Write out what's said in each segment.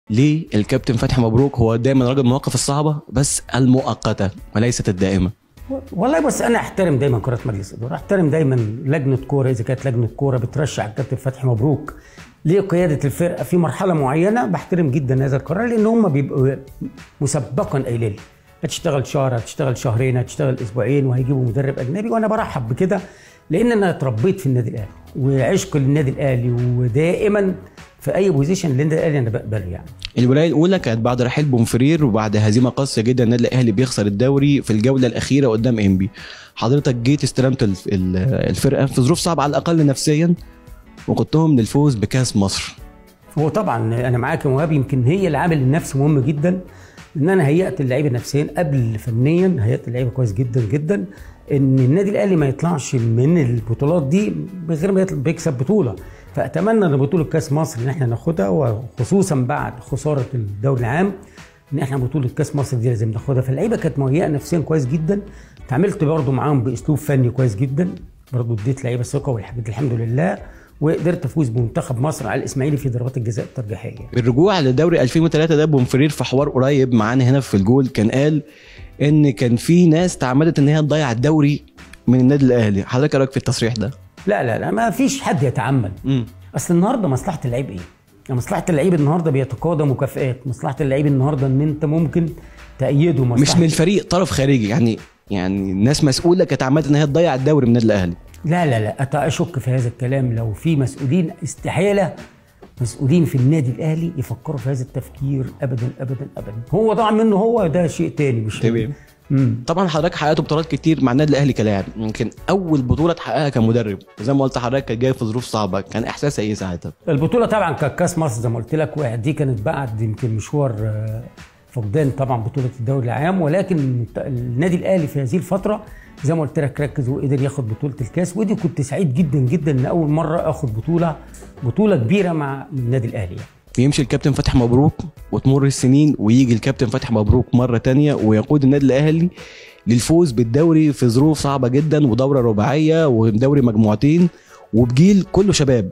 ليه الكابتن فتحي مبروك هو دايما راجل المواقف الصعبه بس المؤقته وليست الدائمه والله بس انا احترم دايما كره مجلس الاداره احترم دايما لجنه كوره اذا كانت لجنه كوره بترشح الكابتن فتحي مبروك لقياده الفرقه في مرحله معينه بحترم جدا هذا القرار لان هم بيبقوا مسبقا قايلين لي هتشتغل شهر هتشتغل شهرين هتشتغل اسبوعين وهيجيبوا مدرب اجنبي وانا برحب بكده لان انا اتربيت في النادي الاهلي وعشق للنادي الاهلي ودائما في اي بوزيشن للنادي الاهلي انا بقبله يعني الولايه الاولى كانت بعد رحيل بومفرير وبعد هزيمه قاسيه جدا النادي الاهلي بيخسر الدوري في الجوله الاخيره قدام انبي حضرتك جيت استلمت الف- ال- الفرقه في ظروف صعبه على الاقل نفسيا وقدتهم للفوز بكاس مصر هو طبعا انا معاك يا مهاب يمكن هي العامل النفسي مهم جدا ان انا هيأت اللعيبه نفسيا قبل فنيا هيأت اللعيبه كويس جدا جدا ان النادي الاهلي ما يطلعش من البطولات دي من غير ما يطلع بيكسب بطوله فاتمنى ان بطوله كاس مصر ان احنا ناخدها وخصوصا بعد خساره الدوري العام ان احنا بطوله كاس مصر دي لازم ناخدها فاللعيبه كانت مهيئه نفسيا كويس جدا اتعاملت برضو معاهم باسلوب فني كويس جدا برضو اديت لعيبه ثقه والحاجات الحمد لله وقدرت افوز بمنتخب مصر على الاسماعيلي في ضربات الجزاء الترجيحيه بالرجوع لدوري 2003 ده بومفرير في حوار قريب معانا هنا في الجول كان قال ان كان في ناس تعمدت ان هي تضيع الدوري من النادي الاهلي حضرتك إيه رايك في التصريح ده لا لا لا ما فيش حد يتعمد اصل النهارده مصلحه اللعيب ايه؟ يعني مصلحه اللعيب النهارده بيتقاضى مكافئات، مصلحه اللعيب النهارده ان انت ممكن تأيده مش مصلحة من الفريق طرف خارجي يعني يعني ناس مسؤوله كانت عماله ان هي تضيع الدوري من النادي الاهلي لا لا لا أت- اشك في هذا الكلام لو في مسؤولين استحاله مسؤولين في النادي الاهلي يفكروا في هذا التفكير ابدا ابدا ابدا هو ضاع منه هو ده شيء تاني مش تمام. مم. طبعا حضرتك حققت بطولات كتير مع النادي الاهلي كلاعب يمكن اول بطوله تحققها كمدرب زي ما قلت حضرتك كانت جايه في ظروف صعبه كان احساسها ايه ساعتها البطوله طبعا كانت كاس مصر زي ما قلت لك واحد دي كانت بعد يمكن مشوار آه، فقدان طبعا بطوله الدوري العام ولكن النادي الاهلي في هذه الفتره زي ما قلت لك ركز وقدر ياخد بطوله الكاس ودي كنت سعيد جدا جدا ان اول مره اخد بطوله بطوله كبيره مع النادي الاهلي يعني. بيمشي الكابتن فتحي مبروك وتمر السنين ويجي الكابتن فتحي مبروك مره تانية ويقود النادي الاهلي للفوز بالدوري في ظروف صعبه جدا ودوره رباعيه ودوري مجموعتين وبجيل كله شباب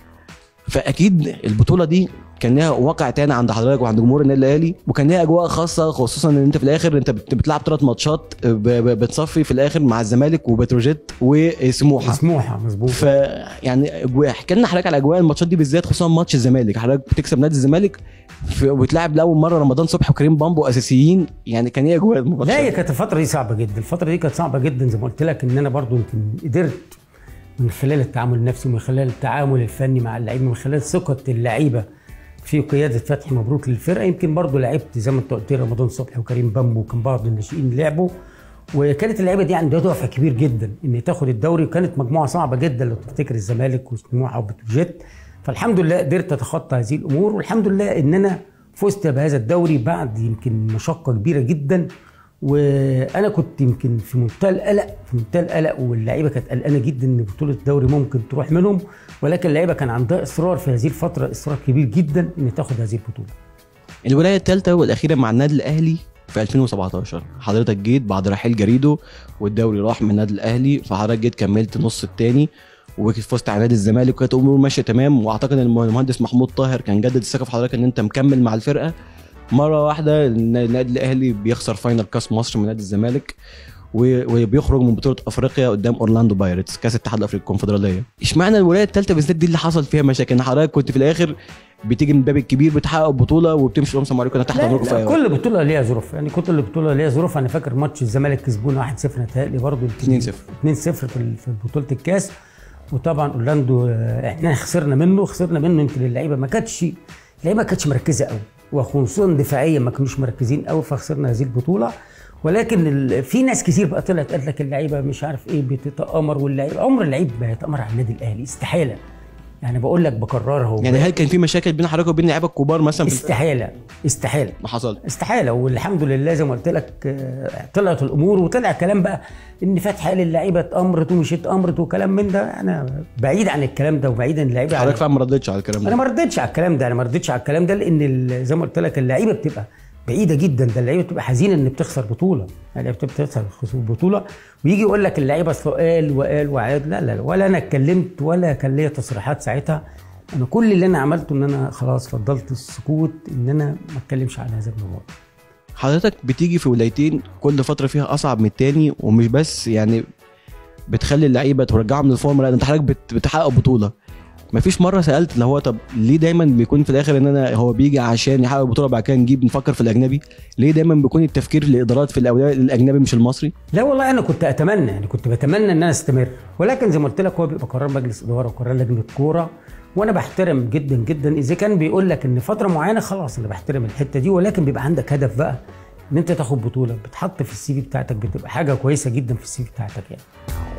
فاكيد البطوله دي كان لها واقع تاني عند حضرتك وعند جمهور النادي الاهلي وكان لها اجواء خاصه خصوصا ان انت في الاخر انت بت- بتلعب ثلاث ماتشات ب- ب- بتصفي في الاخر مع الزمالك وبتروجيت وسموحه مسموحه مظبوط ف يعني اجواء احكي لنا حضرتك على اجواء الماتشات دي بالذات خصوصا ماتش الزمالك حضرتك بتكسب نادي الزمالك في- وبتلعب لاول مره رمضان صبحي وكريم بامبو اساسيين يعني كان ايه اجواء الماتش لا هي كانت الفتره دي صعبه جدا الفتره دي كانت صعبه جدا زي ما قلت لك ان انا برضو يمكن قدرت من خلال التعامل النفسي ومن خلال التعامل الفني مع اللعيبه من خلال ثقه اللعيبه في قياده فتحي مبروك للفرقه يمكن برضو لعبت زي ما انت قلت لي رمضان صبحي وكريم بامبو وكان بعض الناشئين لعبوا وكانت اللعيبه دي عندها دافع كبير جدا ان تاخد الدوري وكانت مجموعه صعبه جدا لو تفتكر الزمالك وسموحه وبتروجيت فالحمد لله قدرت اتخطى هذه الامور والحمد لله ان انا فزت بهذا الدوري بعد يمكن مشقه كبيره جدا وانا كنت يمكن في منتهى القلق في منتهى القلق واللعيبه كانت قلقانه جدا ان بطوله الدوري ممكن تروح منهم ولكن اللعيبه كان عندها اصرار في هذه الفتره اصرار كبير جدا ان تاخد هذه البطوله الولايه الثالثه والاخيره مع النادي الاهلي في 2017 حضرتك جيت بعد رحيل جريدو والدوري راح من النادي الاهلي فحضرتك جيت كملت نص الثاني وفزت على نادي الزمالك وكانت الامور ماشيه تمام واعتقد ان المهندس محمود طاهر كان جدد الثقه في حضرتك ان انت مكمل مع الفرقه مره واحده النادي الاهلي بيخسر فاينل كاس مصر من نادي الزمالك و- وبيخرج من بطوله افريقيا قدام اورلاندو بايرتس كاس الاتحاد الافريقي الكونفدراليه اشمعنى الولايه الثالثه بالذات دي اللي حصل فيها مشاكل ان حضرتك كنت في الاخر بتيجي من الباب الكبير بتحقق بطوله وبتمشي تقول السلام عليكم انا تحت لا امركم في لا اي وقت كل بطوله ليها ظروف يعني كل بطوله ليها ظروف انا فاكر ماتش الزمالك كسبونا 1-0 متهيألي برضه 2-0. 2-0 في ال- في بطوله الكاس وطبعا اورلاندو آه، احنا خسرنا منه خسرنا منه يمكن اللعيبه ما كانتش اللعيبه ما كانتش مركزه قوي وخصوصا دفاعيا ما كانوش مركزين قوي فخسرنا هذه البطوله ولكن ال- في ناس كتير بقى طلعت قالت لك اللعيبه مش عارف ايه بتتامر واللعيبه عمر اللعيب ما يتامر على النادي الاهلي استحاله يعني بقول لك بكررها يعني هل كان في مشاكل بين حضرتك وبين اللعيبه الكبار مثلا في استحاله استحاله ما حصل استحاله والحمد لله زي ما قلت لك آه، طلعت الامور وطلع كلام بقى ان فتحي قال اللعيبه اتامرت ومش اتامرت وكلام من ده انا بعيد عن الكلام ده وبعيد عن اللعيبه حضرتك عن- فعلا ما ردتش على الكلام انا ده ما ردتش على الكلام ده انا ما ردتش على الكلام ده لان ال- زي ما قلت لك اللعيبه بتبقى بعيده جدا ده اللعيبه بتبقى حزينه ان بتخسر بطوله اللعيبه بتبقى بتخسر خسر بطوله ويجي يقول لك اللعيبه اصل قال وقال وعاد لا لا لا، ولا انا اتكلمت ولا كان ليا تصريحات ساعتها انا كل اللي انا عملته ان انا خلاص فضلت السكوت ان انا ما اتكلمش على هذا الموضوع حضرتك بتيجي في ولايتين كل فتره فيها اصعب من التاني ومش بس يعني بتخلي اللعيبه ترجعهم للفورمه لا ده انت حضرتك بت- بتحقق بطوله مفيش مره سالت اللي هو طب ليه دايما بيكون في الاخر ان انا هو بيجي عشان يحقق بطوله بعد كده نجيب نفكر في الاجنبي ليه دايما بيكون التفكير الادارات في الاولويه الاجنبي مش المصري لا والله انا كنت اتمنى يعني كنت بتمنى ان انا استمر ولكن زي ما قلت لك هو بيبقى قرار مجلس اداره وقرار لجنه كوره وانا بحترم جدا جدا اذا كان بيقول لك ان فتره معينه خلاص انا بحترم الحته دي ولكن بيبقى عندك هدف بقى ان انت تاخد بطوله بتحط في السي في بتاعتك بتبقى حاجه كويسه جدا في السي في بتاعتك يعني